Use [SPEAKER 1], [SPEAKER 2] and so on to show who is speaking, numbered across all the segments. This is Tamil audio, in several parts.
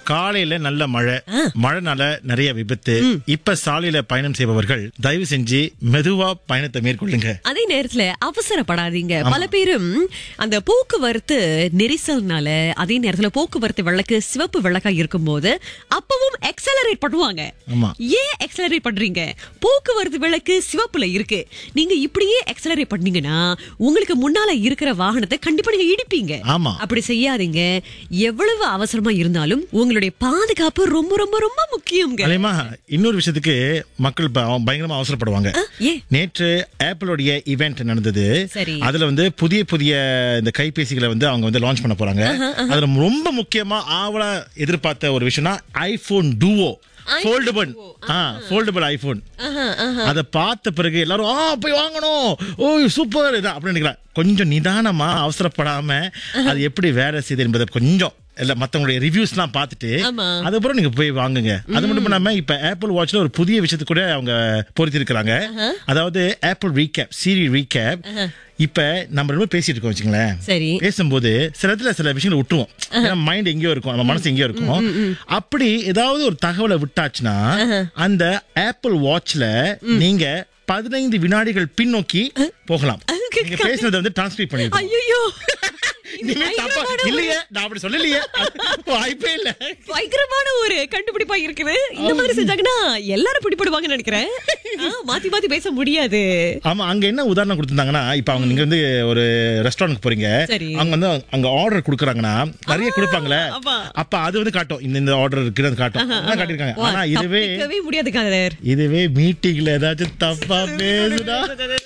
[SPEAKER 1] காலையில நல்ல மழை மழைனால நிறைய விபத்து இப்ப சாலையில பயணம் செய்பவர்கள் தயவு செஞ்சு மெதுவா பயணத்தை மேற்கொள்ளுங்க
[SPEAKER 2] அதே நேரத்துல அவசரப்படாதீங்க பல பேரும் அந்த போக்குவரத்து நெரிசல்னால அதே நேரத்துல போக்குவரத்து விளக்கு சிவப்பு விளக்கா இருக்கும்போது அப்பவும் எக்ஸலரேட் பண்ணுவாங்க
[SPEAKER 1] ஆமா.
[SPEAKER 2] ஏன் எக்ஸலரேட் பண்றீங்க போக்குவரத்து விளக்கு சிவப்புல இருக்கு நீங்க இப்படியே எக்ஸலரேட் பண்ணீங்கன்னா உங்களுக்கு முன்னால இருக்கிற வாகனத்தை கண்டிப்பா நீங்க இடிப்பீங்க
[SPEAKER 1] ஆமா.
[SPEAKER 2] அப்படி செய்யாதீங்க எவ்வளவு அவசரமா இருந்தாலும் உங்களுடைய பாதுகாப்பு ரொம்ப ரொம்ப ரொம்ப முக்கியங்க
[SPEAKER 1] அலைமா இன்னொரு விஷயத்துக்கு மக்கள் ப- பயங்கரமா அவசரப்படுவாங்க
[SPEAKER 2] ஏன்
[SPEAKER 1] நேற்று ஆப்பிளோடைய இவெண்ட் நடந்தது
[SPEAKER 2] சரி.
[SPEAKER 1] அதுல வந்து புதிய புதிய இந்த கைபேசிகளை வந்து அவங்க வந்து லான்ச் பண்ண போறாங்க அதுல ரொம்ப முக்கியமா ஆவலா எதிர்பார்த்த ஒரு விஷயம்னா ஐபோன் டூவோ ஃபோல்டபிள் ஆ ஃபோல்டபிள் ஐபோன்
[SPEAKER 2] ஆஹா, ஆஹா.
[SPEAKER 1] அதை பார்த்த பிறகு எல்லாரும் ஆ போய் வாங்கணும் ஓ சூப்பர் இதான் அப்படின்னு நினைக்கலாம் கொஞ்சம் நிதானமா அவசரப்படாம அது எப்படி வேலை செய்யுது என்பதை கொஞ்சம் இல்ல மத்தவங்களுடைய ரிவ்யூஸ்லாம் பார்த்துட்டு
[SPEAKER 2] ஆமா.
[SPEAKER 1] அதுக்கப்புறம் நீங்க போய் வாங்குங்க அது மட்டும் இல்லாம இப்ப ஆப்பிள் வாட்ச்ல ஒரு புதிய விஷயத்தை கூட அவங்க பொருத்திருக்கிறாங்க அதாவது ஆப்பிள் ரீகேப் சீரி ரீகேப் இப்ப நம்ம ரெண்டு பேரும் பேசிட்டு இருக்கோம் வச்சுங்களேன்
[SPEAKER 2] சரி
[SPEAKER 1] பேசும்போது சில இடத்துல சில விஷயங்களை விட்டுருவோம் ஏன்னா மைண்ட் எங்கேயோ இருக்கும் நம்ம மனசு எங்கேயோ இருக்கும் அப்படி ஏதாவது ஒரு தகவலை விட்டாச்சுன்னா அந்த ஆப்பிள் வாட்ச்ல நீங்க பதினைந்து வினாடிகள் பின்னோக்கி போகலாம் நீங்க பேசுனதை வந்து டிரான்ஸ்கிரைப் பண்ணிருக்கோம்
[SPEAKER 2] ஐயோ
[SPEAKER 1] இனிமே தப்பா இல்லையே நான் அப்படி சொல்லலையே வாய்ப்பே இல்ல
[SPEAKER 2] பயங்கரமான ஒரு கண்டுபிடிப்பா இருக்குது இந்த மாதிரி செஞ்சாங்கன்னா எல்லாரும் பிடிபடுவாங்கன்னு நினைக்கிறேன் ஆ, மாத்தி மாத்தி பேச முடியாது
[SPEAKER 1] ஆமா அங்க என்ன உதாரணம் கொடுத்திருந்தாங்கன்னா இப்ப அவங்க நீங்க வந்து ஒரு ரெஸ்டாரண்ட் போறீங்க
[SPEAKER 2] சரி.
[SPEAKER 1] அவங்க வந்து அங்க ஆர்டர் கொடுக்குறாங்கன்னா நிறைய கொடுப்பாங்களே
[SPEAKER 2] ஆமா.
[SPEAKER 1] அப்ப அது வந்து காட்டும் இந்த இந்த ஆர்டர் இருக்குன்னு அது காட்டும் அதான் காட்டியிருக்காங்க
[SPEAKER 2] வா,
[SPEAKER 1] ஆனா இதுவே
[SPEAKER 2] தப்பிக்கவே முடியாது காதர்
[SPEAKER 1] இதுவே மீட்டிங்ல ஏதாச்சும் தப்பா பேசுனா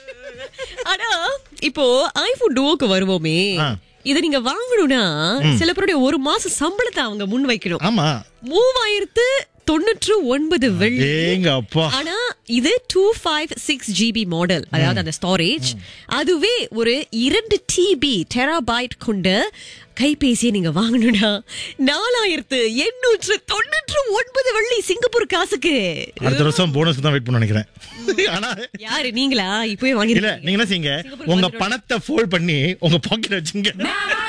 [SPEAKER 2] ஆனா இப்போ ஐபோன் டூவுக்கு வருவோமே
[SPEAKER 1] ஆ.
[SPEAKER 2] இத நீங்க வாங்கணும்னா சில பேருடைய ஒரு மாசம் சம்பளத்தை அவங்க முன் வைக்கணும்
[SPEAKER 1] ஆமா
[SPEAKER 2] மூவாயிரத்து தொண்ணூற்று ஒன்பது வெள்ளி
[SPEAKER 1] ஏங்க அப்பா
[SPEAKER 2] ஆனா இது two five six GB model அதாவது அந்த ஸ்டோரேஜ் அதுவே ஒரு இரண்டு டிபி டெராபைட் கொண்ட கைபேசியை நீங்க வாங்கணும்னா நாலாயிரத்து எண்ணூற்று தொண்ணூற்று ஒன்பது வெள்ளி சிங்கப்பூர் காசுக்கு
[SPEAKER 1] அடுத்த வருஷம் போனஸ் தான் வெயிட் பண்ண நினைக்கிறேன் ஆனா
[SPEAKER 2] யாரு நீங்களா இப்பவே
[SPEAKER 1] இல்ல
[SPEAKER 2] வாங்கி
[SPEAKER 1] நீங்க என்ன செய்யுங்க உங்க பணத்தை ஃபோல்ட் பண்ணி உங்க பாக்கெட் வச்சுங்க